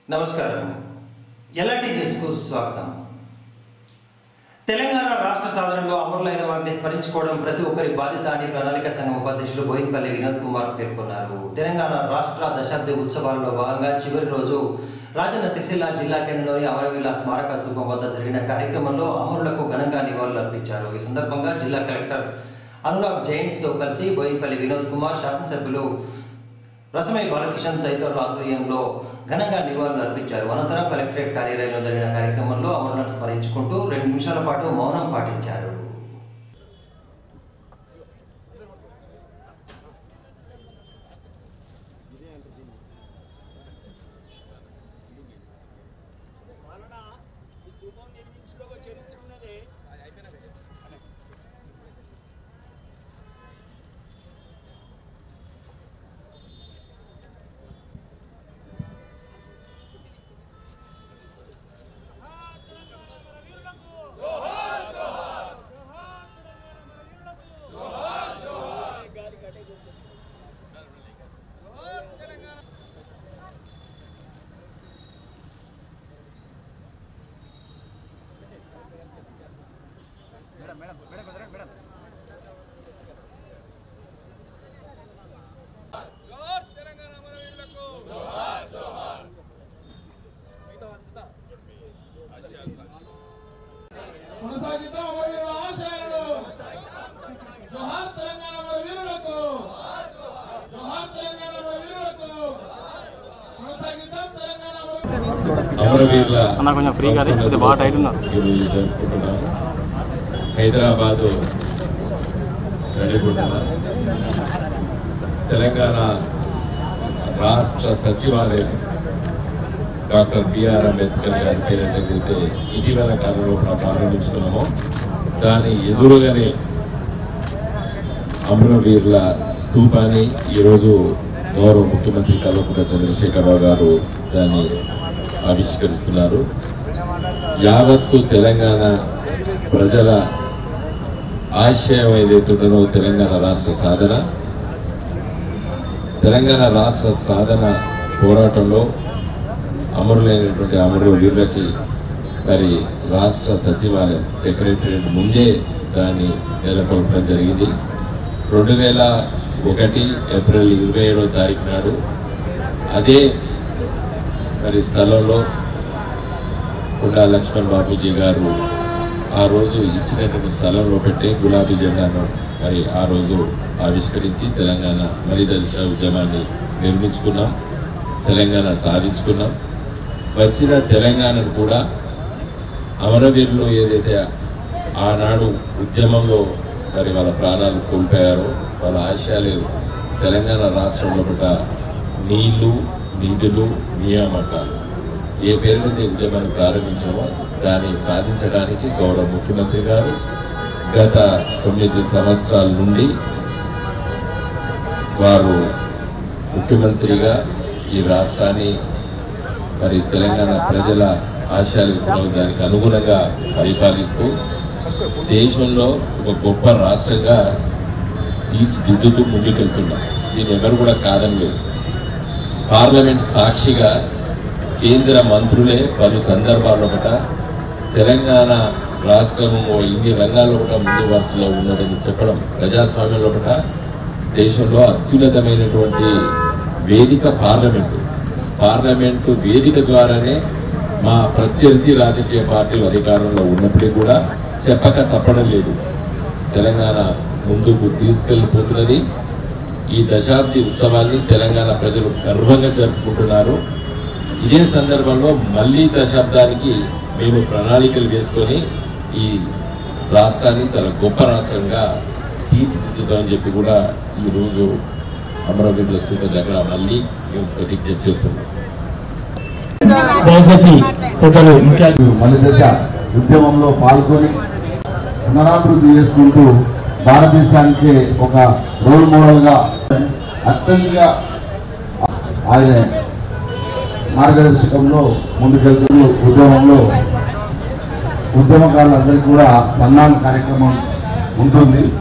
నమస్కారం ఎలాంటి న్యూస్కు స్వాగతం తెలంగాణ రాష్ట్ర సాధనలో అమరులైన వారిని స్మరించుకోవడం ప్రతి ఒక్కరి బాధ్యత అని ప్రణాళిక సంఘం ఉపాధ్యక్షులు బోయినపల్లి వినోద్ కుమార్ పేర్కొన్నారు తెలంగాణ రాష్ట్ర దశాబ్ది ఉత్సవాలలో భాగంగా చివరి రోజు రాజన్న సిరిసిల్ల జిల్లా కేంద్రంలోని అమరవీరుల స్మారక స్థూపం వద్ద జరిగిన కార్యక్రమంలో అమరులకు ఘనంగా నివాళులు అర్పించారు ఈ సందర్భంగా జిల్లా కలెక్టర్ అనురాగ్ జైన్తో కలిసి బోయినపల్లి వినోద్ కుమార్ శాసనసభ్యులు రసమై బాలకిషన్ తదితరుల ఆధ్వర్యంలో ఘనంగా నివాళులు అర్పించారు అనంతరం కలెక్టరేట్ కార్యాలయంలో జరిగిన కార్యక్రమంలో అమరులను స్మరించుకుంటూ రెండు నిమిషాల పాటు మౌనం పాటించారు వలన ఈ ధూపం నిర్మించడం ఒక చరిత్ర ఉన్నది గాలి కట్టే కొనసాగిద్దాం అమరవీరుల ఆశయాలను జోహార్ తెలంగాణ మన వీరులకు జోహార్ తెలంగాణ మన వీరులకు కొనసాగిద్దాం తెలంగాణ అమరవీరులకు అమరవీరుల అన్న కొంచెం ఫ్రీగా అది, ఇది బాగా టైట్ ఉన్నారు. ఈరోజు జరుపుకుంటున్నాం హైదరాబాదు నడిపోతున్నాం తెలంగాణ రాష్ట్ర సచివాలయం డాక్టర్ బిఆర్ అంబేద్కర్ గారి పేరు ఏదైతే ఇటీవల కాలంలో మనం ప్రారంభించుకున్నామో దాని ఎదురుగానే అమరవీరుల స్థూపాన్ని ఈరోజు గౌరవ ముఖ్యమంత్రి కల్వకుంట్ల చంద్రశేఖరరావు గారు దాన్ని ఆవిష్కరిస్తున్నారు యావత్తు తెలంగాణ ప్రజల ఆశయం ఏదైతే ఉన్నదో తెలంగాణ రాష్ట్ర సాధన తెలంగాణ రాష్ట్ర సాధన పోరాటంలో అమరులైనటువంటి అమరు వీరులకి మరి రాష్ట్ర సచివాలయం సెక్రటరియట్ ముందే దాన్ని నెలకొల్పడం జరిగింది రెండు వేల ఒకటి ఏప్రిల్ ఇరవై ఏడో తారీఖు నాడు అదే మరి స్థలంలో కొండా లక్ష్మణ్ బాబూజీ గారు ఆ రోజు ఇచ్చినటువంటి స్థలంలో పెట్టే గులాబీ జెండాను మరి ఆ రోజు ఆవిష్కరించి తెలంగాణ మలిదర్శ ఉద్యమాన్ని నిర్మించుకున్నాం తెలంగాణ సాధించుకున్నాం వచ్చిన తెలంగాణను కూడా అమరవీరులు ఏదైతే ఆనాడు ఉద్యమంలో మరి వాళ్ళ ప్రాణాలు కోల్పోయారో వాళ్ళ ఆశయాలు తెలంగాణ రాష్ట్రంలో పుట్ట నీళ్లు నిధులు నియామకాలు ఏ పేరు మీద ఈ ఉద్యమాన్ని ప్రారంభించామో దాన్ని సాధించడానికి గౌరవ ముఖ్యమంత్రి గారు గత తొమ్మిది సంవత్సరాల నుండి వారు ముఖ్యమంత్రిగా ఈ రాష్ట్రాన్ని మరి తెలంగాణ ప్రజల ఆశయాలు విత్తనం దానికి అనుగుణంగా పరిపాలిస్తూ దేశంలో ఒక గొప్ప రాష్ట్రంగా తీర్చిదిద్దుతూ ముందుకెళ్తున్నాం దీన్ని ఎవరు కూడా కాదనలేదు పార్లమెంట్ సాక్షిగా కేంద్ర మంత్రులే పలు సందర్భాల్లో ఒకట తెలంగాణ రాష్ట్రము ఇన్ని రంగాల్లో కూడా ముందు వరుసలో ఉన్నదని చెప్పడం ప్రజాస్వామ్యంలో ఒకట దేశంలో అత్యున్నతమైనటువంటి వేదిక పార్లమెంటు పార్లమెంటు వేదిక ద్వారానే మా ప్రత్యర్థి రాజకీయ పార్టీలు అధికారంలో ఉన్నప్పటికీ కూడా చెప్పక తప్పడం లేదు తెలంగాణ ముందుకు తీసుకెళ్లిపోతున్నది ఈ దశాబ్ది ఉత్సవాన్ని తెలంగాణ ప్రజలు గర్వంగా జరుపుకుంటున్నారు ఇదే సందర్భంలో మళ్ళీ దశాబ్దానికి మేము ప్రణాళికలు వేసుకొని ఈ రాష్ట్రాన్ని చాలా గొప్ప రాష్ట్రంగా తీర్చిదిద్దుతామని చెప్పి కూడా ఈ రోజు అమరావతి స్థూపం దగ్గర మళ్ళీ మేము ప్రతిజ్ఞ చేస్తున్నాం దయచేసి ఫోటోలు ముఖ్య మలి దశ ఉద్యమంలో పాల్గొని పునరాభివృద్ధి చేసుకుంటూ భారతదేశానికి ఒక రోల్ మోడల్ గా అత్యంత ఆయన మార్గదర్శకంలో ముందుకెళ్తూ ఉద్యమంలో ఉద్యమకారులందరికీ కూడా సన్మాన కార్యక్రమం ఉంటుంది